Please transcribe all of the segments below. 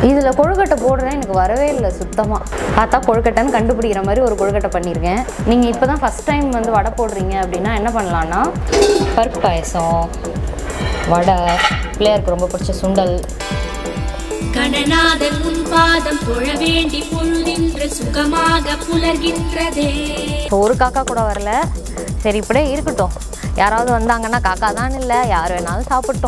இதில் கொழுக்கட்டை போடுறேன் எனக்கு வரவே இல்லை சுத்தமாக பார்த்தா கொழுக்கட்டைன்னு கண்டுபிடிக்கிற மாதிரி ஒரு கொழுக்கட்டை பண்ணியிருக்கேன் நீங்கள் இப்போ தான் ஃபஸ்ட் டைம் வந்து வடை போடுறீங்க அப்படின்னா என்ன பண்ணலான்னா பருப்பு பாயசம் வடை பிள்ளையாருக்கு ரொம்ப பிடிச்ச சுண்டல் கணநாதன் உன் பாதம் தொழ வேண்டி பொழுதின்று சுகமாக புலர்கின்றதே இப்போ ஒரு காக்கா கூட வரல சரி இப்படியே இருக்கட்டும் யாராவது வந்தாங்கன்னா காக்கா தான் இல்லை யார் வேணாலும் சாப்பிட்டோம்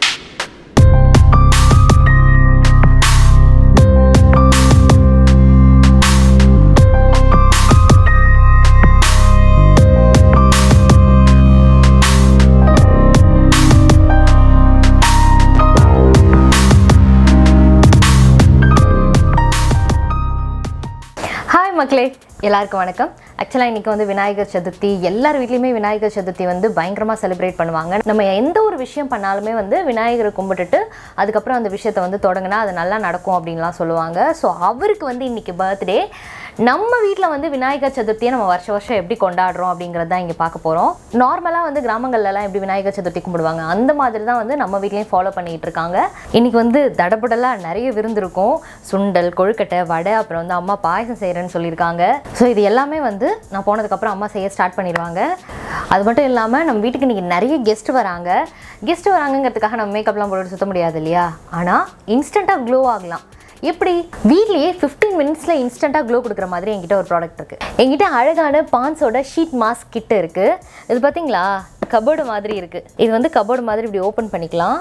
ஹாய் மக்களே எல்லாருக்கும் வணக்கம் ஆக்சுவலாக இன்றைக்கி வந்து விநாயகர் சதுர்த்தி எல்லார் வீட்லேயுமே விநாயகர் சதுர்த்தி வந்து பயங்கரமாக செலிப்ரேட் பண்ணுவாங்க நம்ம எந்த ஒரு விஷயம் பண்ணாலுமே வந்து விநாயகரை கும்பிட்டுட்டு அதுக்கப்புறம் அந்த விஷயத்தை வந்து தொடங்கினா அது நல்லா நடக்கும் அப்படின்லாம் சொல்லுவாங்க ஸோ அவருக்கு வந்து இன்றைக்கி பர்த்டே நம்ம வீட்டில் வந்து விநாயகர் சதுர்த்தியை நம்ம வருஷ வருஷம் எப்படி கொண்டாடுறோம் அப்படிங்கிறது தான் இங்கே பார்க்க போகிறோம் நார்மலாக வந்து கிராமங்கள்லலாம் எப்படி விநாயகர் சதுர்த்தி கும்பிடுவாங்க அந்த மாதிரி தான் வந்து நம்ம வீட்லேயும் ஃபாலோ பண்ணிகிட்டு இருக்காங்க இன்றைக்கி வந்து தடபுடலாக நிறைய விருந்து இருக்கும் சுண்டல் கொழுக்கட்டை வடை அப்புறம் வந்து அம்மா பாயசம் செய்கிறேன்னு சொல்லியிருக்காங்க ஸோ இது எல்லாமே வந்து நான் போனதுக்கப்புறம் அம்மா செய்ய ஸ்டார்ட் பண்ணிடுவாங்க அது மட்டும் இல்லாமல் நம்ம வீட்டுக்கு இன்றைக்கி நிறைய கெஸ்ட் வராங்க கெஸ்ட் வராங்கங்கிறதுக்காக நம்ம மேக்கப்லாம் போட்டு சுத்த முடியாது இல்லையா ஆனால் இன்ஸ்டண்ட்டாக க்ளோ ஆகலாம் எப்படி வீட்லயே 15 மினிட்ஸ்ல இன்ஸ்டண்ட்டாக க்ளோ கொடுக்குற மாதிரி என்கிட்ட ஒரு ப்ராடக்ட் இருக்கு என்கிட்ட அழகான பான்ஸோட ஷீட் மாஸ்க் கிட்ட இருக்கு இது பார்த்தீங்களா கபோர்டு மாதிரி இருக்கு இது வந்து கபோர்டு மாதிரி இப்படி ஓப்பன் பண்ணிக்கலாம்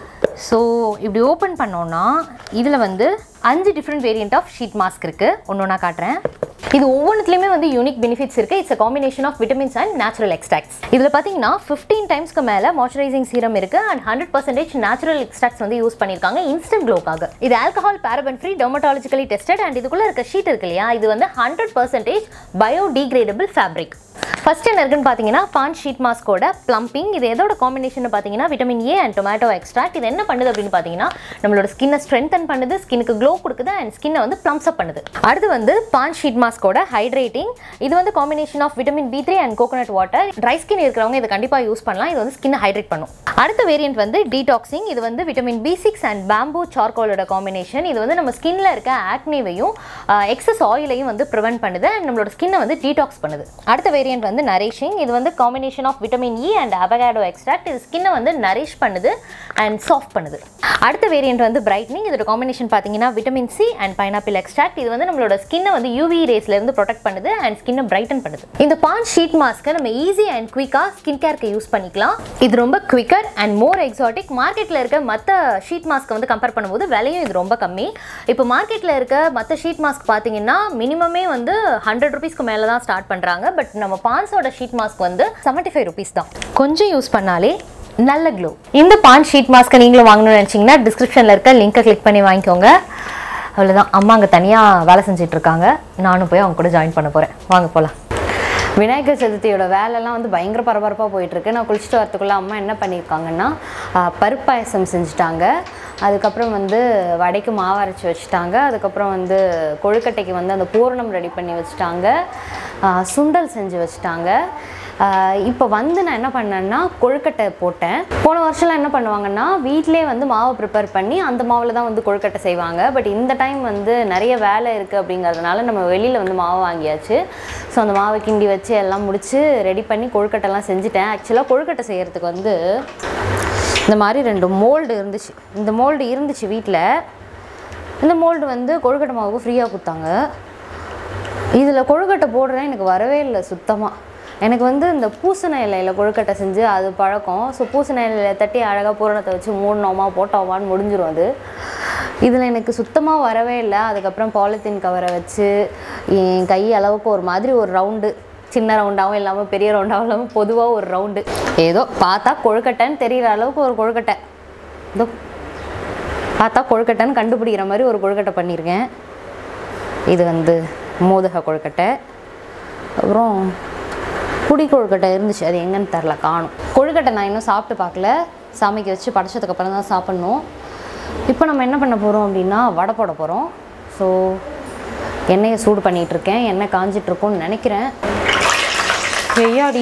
ஸோ இப்படி ஓப்பன் பண்ணோன்னா இதில் வந்து அஞ்சு different variant of sheet mask இருக்குது ஒன்று ஒன்றா காட்டுறேன் இது ஒவ்வொன்றுத்துலையுமே வந்து யூனிக் பெனிஃபிட்ஸ் இருக்குது it's a combination of vitamins and natural extracts இதில் பார்த்தீங்கன்னா ஃபிஃப்டீன் டைம்ஸ்க்கு மேலே மாய்ஸ்சரைசிங் சீரம் இருக்குது and hundred percentage natural extracts வந்து யூஸ் பண்ணியிருக்காங்க இன்ஸ்டன்ட் க்ளோக்காக இது alcohol paraben free dermatologically tested and இதுக்குள்ளே இருக்க ஷீட் இருக்கு இல்லையா இது வந்து hundred percentage biodegradable fabric first என்ன இருக்குன்னு பார்த்தீங்கன்னா பான் ஷீட் மாஸ்கோட ப்ளம்பிங் இது எதோட காம்பினேஷன் பார்த்தீங்கன்னா vitamin A and tomato extract இது என்ன பண்ணுது அப்படின்னு பார்த்தீங்கன்னா நம்மளோட ஸ்கின்னை ஸ்ட்ரென்தன் பண்ணுது ஸ்கினுக்கு க்ளோ கொடுக்குது அண்ட் ஸ்கின்னை வந்து ப்ளம்ஸ் அப் பண்ணுது அடுத்து வந்து பான் ஷீட் மாஸ்கோட ஹைட்ரேட்டிங் இது வந்து combination of vitamin B three and coconut water dry skin இருக்கிறவங்க இதை கண்டிப்பாக யூஸ் பண்ணலாம் இது வந்து ஸ்கின்னை ஹைட்ரேட் பண்ணும் அடுத்த வேரியன்ட் வந்து டீடாக்சிங் இது வந்து vitamin B six and bamboo சார்கோலோட காம்பினேஷன் இது வந்து நம்ம ஸ்கின்ல இருக்க ஆக்னேவையும் எக்ஸஸ் ஆயிலையும் வந்து ப்ரிவென்ட் பண்ணுது அண்ட் நம்மளோட ஸ்கின்னை வந்து டீடாக்ஸ் பண்ணுது அடுத்த வேரியன்ட் வந்து நரிஷிங் இது வந்து combination of vitamin E and avocado extract இது ஸ்கின்னை வந்து நரிஷ் பண்ணுது அண்ட் சாஃப்ட் பண்ணுது அடுத்த வேரியன்ட் வந்து பிரைட்னிங் இதோட காம்பினேஷன் பார்த்தீங்கன்னா vitamin C and pineapple extract இது வந்து நம்மளோட ஸ்கின்னை வந்து யூவி ரேஸ்ல இருந்து ப்ரொடெக்ட் பண்ணுது அண்ட் ஸ்கின்னை பிரைட்டன் பண்ணுது இந்த பான் ஷீட் மாஸ்க்கை நம்ம ஈஸி அண்ட் குயிக்காக ஸ்கின் கேருக்கு யூஸ் பண்ணிக்கலாம் இது ரொம்ப குவிக்கர் அண்ட் மோர் எக்ஸாட்டிக் மார்க்கெட்டில் இருக்க மற்ற ஷீட் மாஸ்க்கை வந்து கம்பேர் பண்ணும்போது விலையும் இது ரொம்ப கம்மி இப்போ மார்க்கெட்டில் இருக்க மற்ற ஷீட் மாஸ்க் பார்த்தீங்கன்னா மினிமமே வந்து ஹண்ட்ரட் ருபீஸ்க்கு மேலே தான் ஸ்டார்ட் பண்ணுறாங்க பட் நம்ம பான்ஸோட ஷீட் மாஸ்க் வந்து செவன்ட்டி ஃபைவ் ருபீஸ் தான் கொஞ்சம் யூஸ் பண்ணாலே நல்ல க்ளோ இந்த பான் ஷீட் மாஸ்க்கை நீங்களும் வாங்கணும்னு நினச்சிங்கன்னா டிஸ்கிரிப்ஷனில் இருக்க லிங்கை கிளிக் பண்ணி வாங்கிக்கோங்க அவ்வளோதான் அம்மா அங்கே தனியாக வேலை செஞ்சுட்டு இருக்காங்க நானும் போய் அவங்க கூட ஜாயின் பண்ண போகிறேன் வாங்க போகலாம் விநாயகர் சதுர்த்தியோட வேலைலாம் வந்து பயங்கர பரபரப்பாக போயிட்டுருக்கு நான் குளிச்சுட்டு வரத்துக்குள்ளே அம்மா என்ன பண்ணியிருக்காங்கன்னா ஆ, பருப்பு பாயசம் செஞ்சுட்டாங்க அதுக்கப்புறம் வந்து வடைக்கு மாவு அரைச்சி வச்சுட்டாங்க அதுக்கப்புறம் வந்து கொழுக்கட்டைக்கு வந்து அந்த பூரணம் ரெடி பண்ணி வச்சுட்டாங்க ஆ, சுண்டல் செஞ்சு வச்சுட்டாங்க இப்போ வந்து நான் என்ன பண்ணேன்னா கொழுக்கட்டை போட்டேன் போன வருஷம்லாம் என்ன பண்ணுவாங்கன்னா வீட்டிலே வந்து மாவு ப்ரிப்பேர் பண்ணி அந்த மாவில் தான் வந்து கொழுக்கட்டை செய்வாங்க பட் இந்த டைம் வந்து நிறைய வேலை இருக்குது அப்படிங்கிறதுனால நம்ம வெளியில் வந்து மாவு வாங்கியாச்சு ஸோ அந்த மாவை கிண்டி வச்சு எல்லாம் முடிச்சு ரெடி பண்ணி கொழுக்கட்டைலாம் செஞ்சுட்டேன் ஆக்சுவலாக கொழுக்கட்டை செய்கிறதுக்கு வந்து இந்த மாதிரி ரெண்டு மோல்டு இருந்துச்சு இந்த மோல்டு இருந்துச்சு வீட்டில் இந்த மோல்டு வந்து கொழுக்கட்டை மாவுக்கு ஃப்ரீயாக கொடுத்தாங்க இதில் கொழுக்கட்டை போடுறேன் எனக்கு வரவே இல்லை சுத்தமாக எனக்கு வந்து இந்த பூசண இலையில் கொழுக்கட்டை செஞ்சு அது பழக்கம் ஸோ பூசண இலையில தட்டி அழகாக பூரணத்தை வச்சு மூடினோமா போட்டோமான்னு முடிஞ்சிரும் அது இதில் எனக்கு சுத்தமாக வரவே இல்லை அதுக்கப்புறம் பாலித்தீன் கவரை வச்சு என் கை அளவுக்கு ஒரு மாதிரி ஒரு ரவுண்டு சின்ன ரவுண்டாகவும் இல்லாமல் பெரிய ரவுண்டாகவும் இல்லாமல் பொதுவாக ஒரு ரவுண்டு ஏதோ பார்த்தா கொழுக்கட்டைன்னு தெரிகிற அளவுக்கு ஒரு கொழுக்கட்டை இதோ பார்த்தா கொழுக்கட்டைன்னு கண்டுபிடிக்கிற மாதிரி ஒரு கொழுக்கட்டை பண்ணியிருக்கேன் இது வந்து மோதக கொழுக்கட்டை அப்புறம் குடி கொழுக்கட்டை இருந்துச்சு அது எங்கன்னு தெரில காணும் கொழுக்கட்டை நான் இன்னும் சாப்பிட்டு பார்க்கல சாமிக்கு வச்சு படைச்சதுக்கப்புறம் தான் சாப்பிட்ணும் இப்போ நம்ம என்ன பண்ண போகிறோம் அப்படின்னா வடை போட போகிறோம் ஸோ எண்ணெயை சூடு பண்ணிகிட்டு இருக்கேன் எண்ணெய் காஞ்சிட்டு இருக்கும்னு நினைக்கிறேன் வெய்யாடி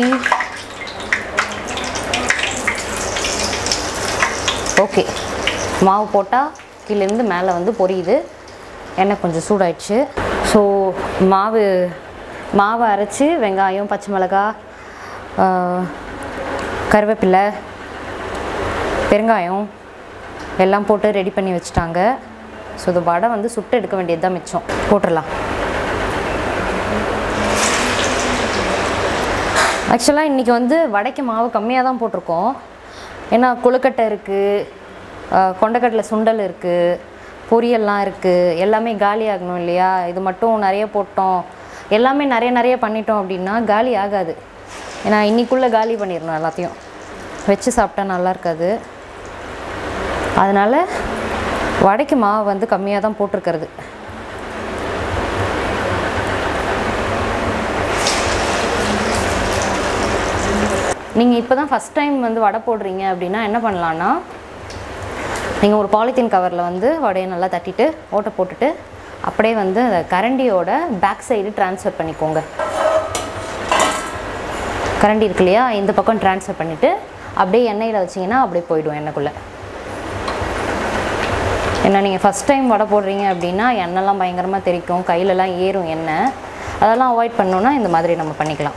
ஓகே மாவு போட்டால் கீழேருந்து மேலே வந்து பொரியுது எண்ணெய் கொஞ்சம் சூடாயிடுச்சு ஸோ மாவு மாவை அரைச்சி வெங்காயம் பச்சை மிளகா ஆஹ், கருவேப்பிலை பெருங்காயம் எல்லாம் போட்டு ரெடி பண்ணி வச்சுட்டாங்க ஸோ இது வடை வந்து சுட்டு எடுக்க வேண்டியது தான் மிச்சம் போட்டுடலாம் ஆக்சுவலாக இன்றைக்கி வந்து வடைக்கு மாவு கம்மியாக தான் போட்டிருக்கோம் ஏன்னா கொழுக்கட்டை இருக்குது கொண்டக்கடலை சுண்டல் இருக்குது பொரியல்லாம் இருக்குது எல்லாமே காலி ஆகணும் இல்லையா இது மட்டும் நிறைய போட்டோம் எல்லாமே நிறைய நிறைய பண்ணிட்டோம் அப்படின்னா காலி ஆகாது ஏன்னா இன்னிக்குள்ளே காலி பண்ணிடணும் எல்லாத்தையும் வச்சு சாப்பிட்டா நல்லா இருக்காது அதனால் வடைக்கு மாவு வந்து கம்மியாக தான் போட்டிருக்கிறது நீங்கள் இப்போ தான் ஃபஸ்ட் டைம் வந்து வடை போடுறீங்க அப்படின்னா என்ன பண்ணலான்னா நீங்கள் ஒரு பாலித்தீன் கவரில் வந்து வடையை நல்லா தட்டிட்டு ஓட்டை போட்டுட்டு அப்படியே வந்து அந்த கரண்டியோட பேக் சைடு ட்ரான்ஸ்ஃபர் பண்ணிக்கோங்க கரண்டி இருக்கு இல்லையா இந்த பக்கம் ட்ரான்ஸ்ஃபர் பண்ணிவிட்டு அப்படியே எண்ணெயில் வச்சிங்கன்னா அப்படியே போயிடும் எண்ணெய்க்குள்ளே ஏன்னா நீங்கள் ஃபஸ்ட் டைம் வடை போடுறீங்க அப்படின்னா எண்ணெய்லாம் பயங்கரமாக தெரிக்கும் கையிலலாம் ஏறும் எண்ணெய் அதெல்லாம் அவாய்ட் பண்ணோன்னா இந்த மாதிரி நம்ம பண்ணிக்கலாம்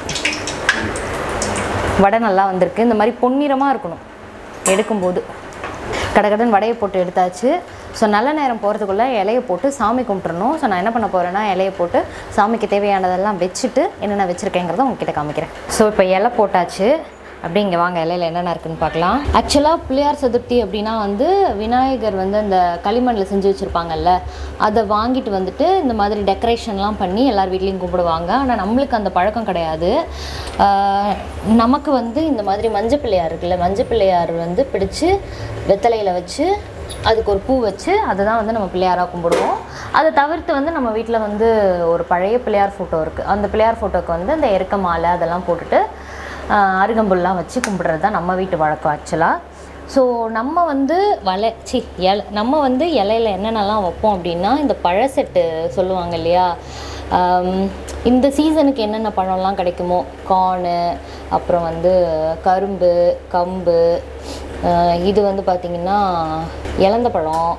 வடை நல்லா வந்திருக்கு இந்த மாதிரி பொன்னிறமாக இருக்கணும் எடுக்கும்போது கடகடன் வடையை போட்டு எடுத்தாச்சு ஸோ நல்ல நேரம் போகிறதுக்குள்ளே இலையை போட்டு சாமி கும்பிட்டுறணும் ஸோ நான் என்ன பண்ண போகிறேன்னா இலையை போட்டு சாமிக்கு தேவையானதெல்லாம் வச்சுட்டு என்னென்ன வச்சுருக்கேங்கிறத உங்ககிட்ட காமிக்கிறேன் ஸோ இப்போ இலை போட்டாச்சு அப்படி இங்கே வாங்க இலையில என்னென்ன இருக்குன்னு பார்க்கலாம் ஆக்சுவலாக பிள்ளையார் சதுர்த்தி அப்படின்னா வந்து விநாயகர் வந்து அந்த களிமண்ணில் செஞ்சு வச்சுருப்பாங்கல்ல அதை வாங்கிட்டு வந்துட்டு இந்த மாதிரி டெக்கரேஷன்லாம் பண்ணி எல்லார் வீட்லேயும் கும்பிடுவாங்க ஆனால் நம்மளுக்கு அந்த பழக்கம் கிடையாது ஆஹ் நமக்கு வந்து இந்த மாதிரி மஞ்சள் பிள்ளையார் இருக்குல்ல மஞ்சள் பிள்ளையார் வந்து பிடிச்சு வெத்தலையில் வச்சு அதுக்கு ஒரு பூ வச்சு அதை தான் வந்து நம்ம பிள்ளையாராக கும்பிடுவோம் அதை தவிர்த்து வந்து நம்ம வீட்டில் வந்து ஒரு பழைய பிள்ளையார் ஃபோட்டோ இருக்குது அந்த பிள்ளையார் ஃபோட்டோக்கு வந்து அந்த எருக்க மாலை அதெல்லாம் போட்டுட்டு ஆஹ் அருகம்புல்லாம் வச்சு கும்பிட்றது தான் நம்ம வீட்டு வழக்கம் ஆக்சுவலாக ஸோ நம்ம வந்து வலை சி இல நம்ம வந்து இலையில என்னென்னலாம் வைப்போம் அப்படின்னா இந்த பழசெட்டு சொல்லுவாங்க இல்லையா ஆம், இந்த சீசனுக்கு என்னென்ன பழம்லாம் கிடைக்குமோ கார்னு அப்புறம் வந்து கரும்பு கம்பு ஆஹ் இது வந்து பார்த்திங்கன்னா இலந்த பழம்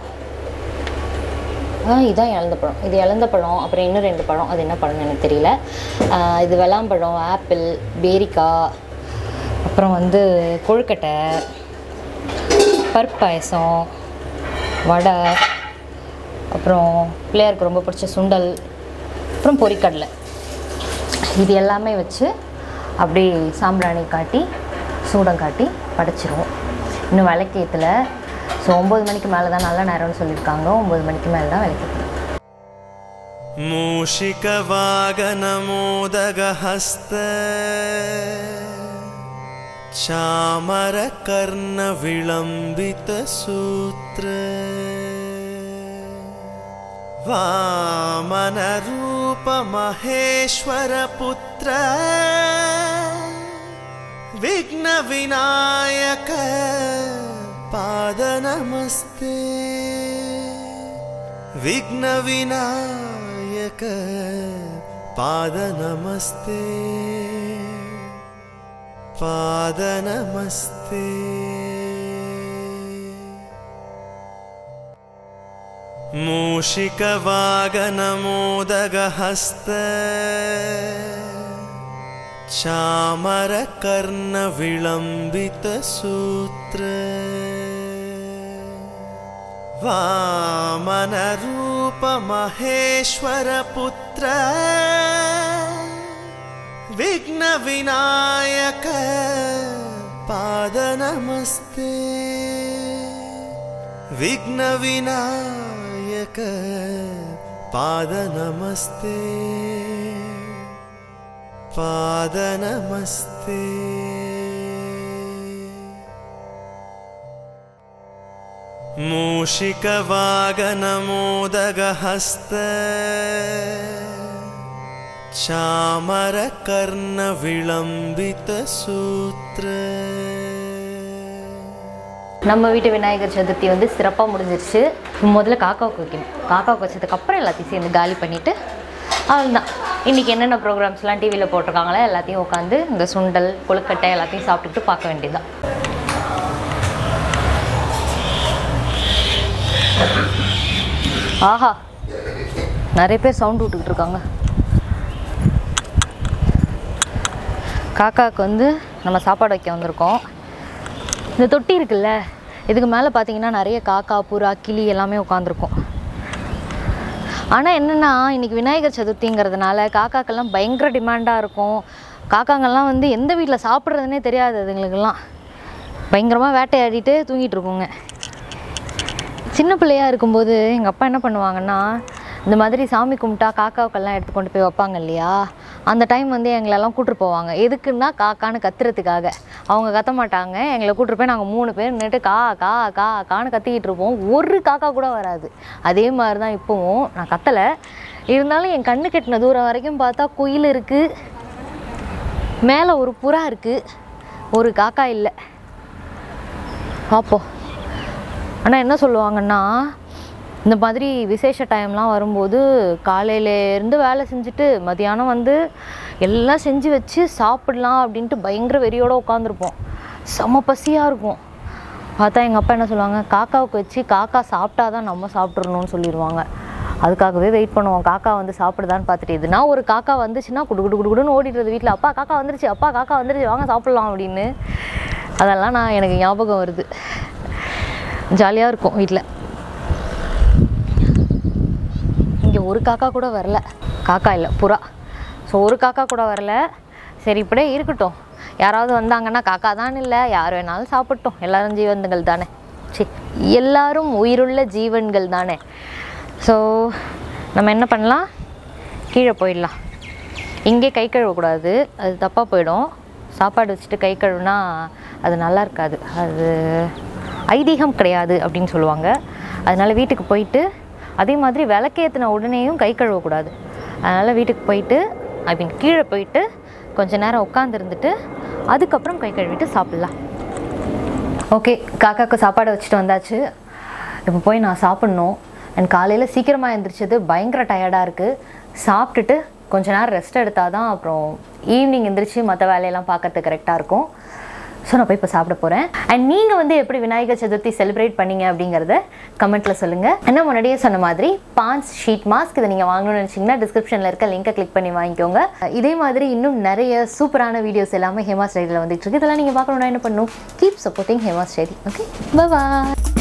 ஆ இதான் இழந்த பழம் இது இழந்த பழம் அப்புறம் இன்னும் ரெண்டு பழம் அது என்ன பழம்னு எனக்கு தெரியல ஆ, இது வெள்ளாம்பழம் ஆப்பிள் பேரிக்காய் அப்புறம் வந்து கொழுக்கட்டை பருப்பு பாயசம் வடை அப்புறம் பிள்ளையாருக்கு ரொம்ப பிடிச்ச சுண்டல் அப்புறம் பொரிக்கடலை இது எல்லாமே வச்சு அப்படி சாம்பிராணி காட்டி சூடம் காட்டி படைச்சிருவோம் இன்னும் விளக்கேற்றல ஸோ ஒம்பது மணிக்கு மேலே தான் நல்ல நேரம்னு சொல்லியிருக்காங்க ஒம்பது மணிக்கு மேலே தான் விளக்கேற்றணும் मूषिकवागनमोदगहस्त चामरकर्णविलम्बितसूत्र वामनरूपमहेश्वरपुत्र विघ्नविनायक पादनमस्ते विघ्नविनायक पादनमस्ते पादनमस्ते मूषिकवागनमोदगहस्त चामरकर्णविलम्बितसूत्र वामनरूपमहेश्वरपुत्र विघ्नविनायक पादनमस्ते विघ्नविनायक पादनमस्ते पादनमस्ते मूषिकवागनमोदगहस्त चामरकर्णविलम्बितसूत्र நம்ம வீட்டு விநாயகர் சதுர்த்தி வந்து சிறப்பாக முடிஞ்சிருச்சு முதல்ல காக்காவுக்கு வைக்கணும் காக்காவுக்கு வச்சதுக்கப்புறம் எல்லாத்தையும் சேர்ந்து காலி பண்ணிவிட்டு அவ்வளோதான் இன்றைக்கி என்னென்ன ப்ரோக்ராம்ஸ்லாம் டிவியில் போட்டிருக்காங்களோ எல்லாத்தையும் உட்காந்து இந்த சுண்டல் கொழுக்கட்டை எல்லாத்தையும் சாப்பிட்டுட்டு பார்க்க வேண்டியதுதான் ஆஹா நிறைய பேர் சவுண்ட் விட்டுக்கிட்டு இருக்காங்க காக்காவுக்கு வந்து நம்ம சாப்பாடு வைக்க வந்திருக்கோம் இந்த தொட்டி இருக்குல்ல இதுக்கு மேலே பார்த்தீங்கன்னா நிறைய காக்கா புறா கிளி எல்லாமே உட்காந்துருக்கும் ஆனால் என்னென்னா இன்றைக்கி விநாயகர் சதுர்த்திங்கிறதுனால காக்காக்கெல்லாம் பயங்கர டிமாண்டாக இருக்கும் காக்காங்கெல்லாம் வந்து எந்த வீட்டில் சாப்பிட்றதுனே தெரியாது அதுங்களுக்கெல்லாம் பயங்கரமாக வேட்டையாடிட்டு தூங்கிட்டு இருக்குங்க சின்ன பிள்ளையா இருக்கும்போது எங்கள் அப்பா என்ன பண்ணுவாங்கன்னா இந்த மாதிரி சாமி கும்பிட்டா காக்காவுக்கெல்லாம் எடுத்து கொண்டு போய் வைப்பாங்க இல்லையா அந்த டைம் வந்து எங்களெல்லாம் கூட்டிட்டு போவாங்க எதுக்குன்னா காக்கான்னு கத்துறதுக்காக அவங்க கத்த மாட்டாங்க எங்களை கூட்டிட்டு போய் நாங்கள் மூணு பேர் நின்றுட்டு கா கா கா கான்னு கத்திக்கிட்டு இருப்போம் ஒரு காக்கா கூட வராது அதே மாதிரி தான் இப்போவும் நான் கத்தலை இருந்தாலும் என் கண்ணு கெட்டின தூரம் வரைக்கும் பார்த்தா குயில் இருக்குது மேலே ஒரு புறா இருக்குது ஒரு காக்கா இல்லை பார்ப்போம் ஆனால் என்ன சொல்லுவாங்கன்னா இந்த மாதிரி விசேஷ டைம்லாம் வரும்போது காலையிலேருந்து வேலை செஞ்சுட்டு மதியானம் வந்து எல்லாம் செஞ்சு வச்சு சாப்பிடலாம் அப்படின்ட்டு பயங்கர வெறியோட உட்காந்துருப்போம் செம பசியாக இருக்கும் பார்த்தா எங்கள் அப்பா என்ன சொல்லுவாங்க காக்காவுக்கு வச்சு காக்கா சாப்பிட்டா தான் நம்ம சாப்பிட்றணும்னு சொல்லிடுவாங்க அதுக்காகவே வெயிட் பண்ணுவோம் காக்கா வந்து சாப்பிடுதான்னு பார்த்துட்டு இதுனா ஒரு காக்கா வந்துச்சுன்னா குடு குடு குடு குடுன்னு ஓடிடுறது வீட்டில் அப்பா காக்கா வந்துருச்சு அப்பா காக்கா வந்துருச்சு வாங்க சாப்பிட்லாம் அப்படின்னு அதெல்லாம் நான் எனக்கு ஞாபகம் வருது ஜாலியாக இருக்கும் வீட்டில் இங்கே ஒரு காக்கா கூட வரல காக்கா இல்லை புறா ஸோ ஒரு காக்கா கூட வரல சரி இப்படியே இருக்கட்டும் யாராவது வந்தாங்கன்னா காக்கா தான் இல்லை யார் வேணாலும் சாப்பிட்டோம் எல்லாரும் ஜீவன்கள் தானே சரி எல்லாரும் உயிருள்ள ஜீவன்கள் தானே ஸோ நம்ம என்ன பண்ணலாம் கீழே போயிடலாம் இங்கே கை கழுவக்கூடாது அது தப்பாக போயிடும் சாப்பாடு வச்சுட்டு கை கழுவுனா அது நல்லா இருக்காது அது ஐதீகம் கிடையாது அப்படின்னு சொல்லுவாங்க அதனால் வீட்டுக்கு போயிட்டு அதே மாதிரி விளக்கேற்றின உடனேயும் கை கழுவக்கூடாது அதனால் வீட்டுக்கு போயிட்டு ஐ மீன் கீழே போயிட்டு கொஞ்ச நேரம் உட்காந்துருந்துட்டு அதுக்கப்புறம் கை கழுவிட்டு சாப்பிட்லாம் ஓகே காக்காவுக்கு சாப்பாடு வச்சுட்டு வந்தாச்சு இப்போ போய் நான் சாப்பிட்ணும் அண்ட் காலையில் சீக்கிரமாக எழுந்திரிச்சது பயங்கர டயர்டாக இருக்குது சாப்பிட்டுட்டு கொஞ்ச நேரம் ரெஸ்ட் எடுத்தால் தான் அப்புறம் ஈவினிங் எந்திரிச்சு மற்ற வேலையெல்லாம் பார்க்கறதுக்கு கரெக்டாக இருக்கும் ஸோ நான் போய் இப்போ சாப்பிட போகிறேன் அண்ட் நீங்கள் வந்து எப்படி விநாயகர் சதுர்த்தி செலிப்ரேட் பண்ணீங்க அப்படிங்கிறத கமெண்ட்டில் சொல்லுங்கள் என்ன முன்னாடியே சொன்ன மாதிரி பான்ஸ் ஷீட் மாஸ்க் இதை நீங்கள் வாங்கணும்னு நினச்சிங்கன்னா டிஸ்கிரிப்ஷனில் இருக்க லிங்கை கிளிக் பண்ணி வாங்கிக்கோங்க இதே மாதிரி இன்னும் நிறைய சூப்பரான வீடியோஸ் எல்லாமே ஹேமா ஸ்டைலில் வந்துட்டு இருக்கு இதெல்லாம் நீங்கள் பார்க்கணுன்னா என்ன பண்ணணும் keep supporting Hema style okay பாய்